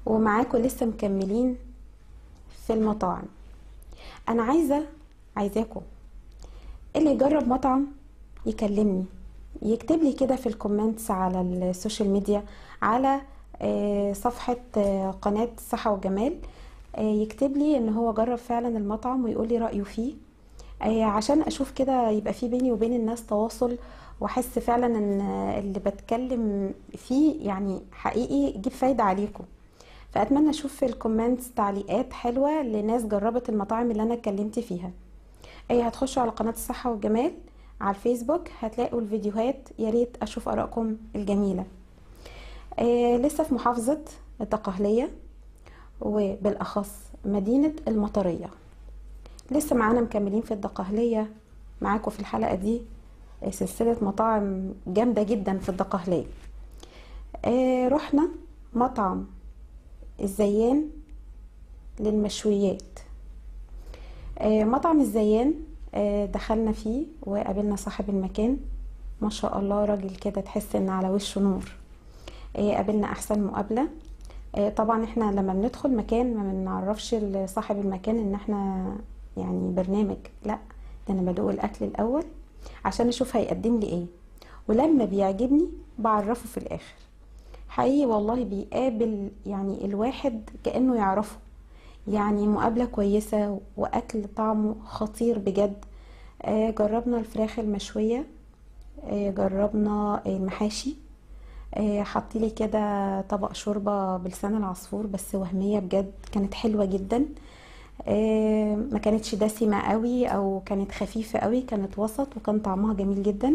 ومعاكم لسه مكملين في المطاعم انا عايزه عايزاكم اللي يجرب مطعم يكلمني يكتب لي كده في الكومنتس على السوشيال ميديا على آه، صفحة آه، قناة صحة وجمال آه، يكتب لي ان هو جرب فعلا المطعم ويقول لي رأيه فيه آه، عشان اشوف كده يبقى في بيني وبين الناس تواصل واحس فعلا ان اللي بتكلم فيه يعني حقيقي يجيب فايدة عليكم فاتمنى اشوف في الكومنتس تعليقات حلوة لناس جربت المطاعم اللي انا اتكلمت فيها ايه هتخشوا على قناة الصحة والجمال على الفيسبوك هتلاقوا الفيديوهات يا ريت اشوف ارائكم الجميلة آه لسه في محافظة الدقهلية وبالاخص مدينة المطرية لسه معانا مكملين في الدقهلية معاكم في الحلقة دي آه، سلسلة مطاعم جامدة جدا في الدقهلية آه رحنا مطعم الزيان للمشويات آه، مطعم الزيان آه، دخلنا فيه وقابلنا صاحب المكان ما شاء الله راجل كده تحس ان على وشه نور آه، قابلنا احسن مقابله آه، طبعا احنا لما بندخل مكان ما بنعرفش صاحب المكان ان احنا يعني برنامج لا ده انا بدوق الاكل الاول عشان اشوف هيقدم لي ايه ولما بيعجبني بعرفه في الاخر حقيقي والله بيقابل يعني الواحد كأنه يعرفه يعني مقابلة كويسة وأكل طعمه خطير بجد آه، جربنا الفراخ المشوية آه، جربنا المحاشي آه، حطيلي كده طبق شوربة بلسان العصفور بس وهمية بجد كانت حلوة جدا آه، ما كانتش دسمة قوي أو كانت خفيفة قوي كانت وسط وكان طعمها جميل جدا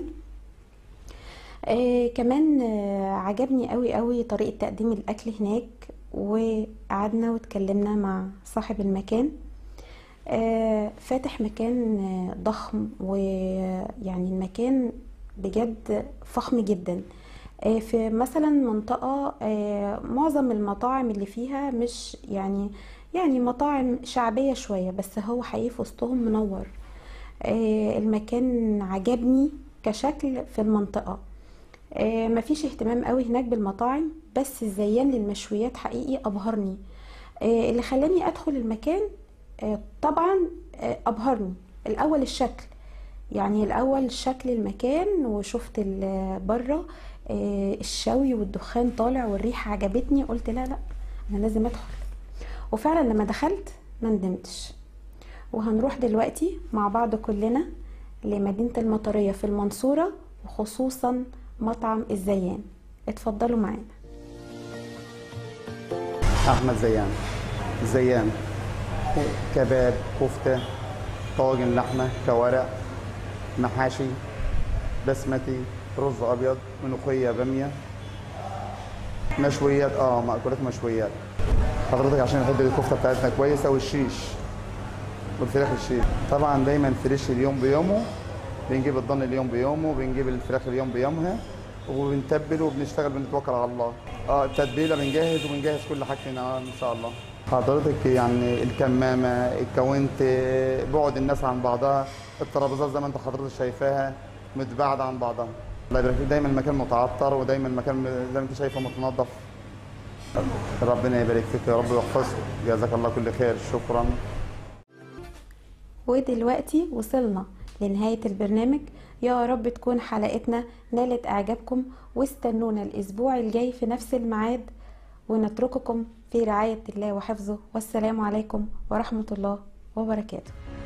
آه كمان آه عجبني قوي قوي طريقة تقديم الأكل هناك وقعدنا واتكلمنا مع صاحب المكان آه فاتح مكان آه ضخم ويعني المكان بجد فخم جدا آه في مثلا منطقة آه معظم المطاعم اللي فيها مش يعني يعني مطاعم شعبية شوية بس هو حقيقي في وسطهم منور آه المكان عجبني كشكل في المنطقة آه، مفيش اهتمام قوي هناك بالمطاعم بس الزيان للمشويات حقيقي ابهرني آه، اللي خلاني ادخل المكان آه، طبعا آه، ابهرني الاول الشكل يعني الاول شكل المكان وشفت ال- بره آه، الشوي والدخان طالع والريحه عجبتني قلت لا لا انا لازم ادخل وفعلا لما دخلت ما ندمتش وهنروح دلوقتي مع بعض كلنا لمدينة المطرية في المنصورة وخصوصا مطعم الزيان اتفضلوا معانا احمد زيان زيان كباب كفته طاجن لحمه كوارع محاشي بسمتي رز ابيض ملوخيه باميه مشويات اه مأكولات مشويات حضرتك عشان نحب الكفته بتاعتنا كويسه والشيش والفراخ الشيش طبعا دايما فريش اليوم بيومه بنجيب الضن اليوم بيومه بنجيب الفراخ اليوم بيومها وبنتبل وبنشتغل بنتوكل على الله اه التتبيله بنجهز وبنجهز كل حاجتنا آه ان شاء الله حضرتك يعني الكمامه الكاونت بعد الناس عن بعضها الترابيزات زي ما انت حضرتك شايفاها متباعده عن بعضها الله يبارك فيك دايما المكان متعطر ودايما المكان زي ما انت شايفه متنظف ربنا يبارك فيك يا رب ويحفظك جزاك الله كل خير شكرا ودلوقتي وصلنا لنهاية البرنامج يا رب تكون حلقتنا نالت إعجابكم واستنونا الأسبوع الجاي في نفس الميعاد ونترككم في رعاية الله وحفظه والسلام عليكم ورحمة الله وبركاته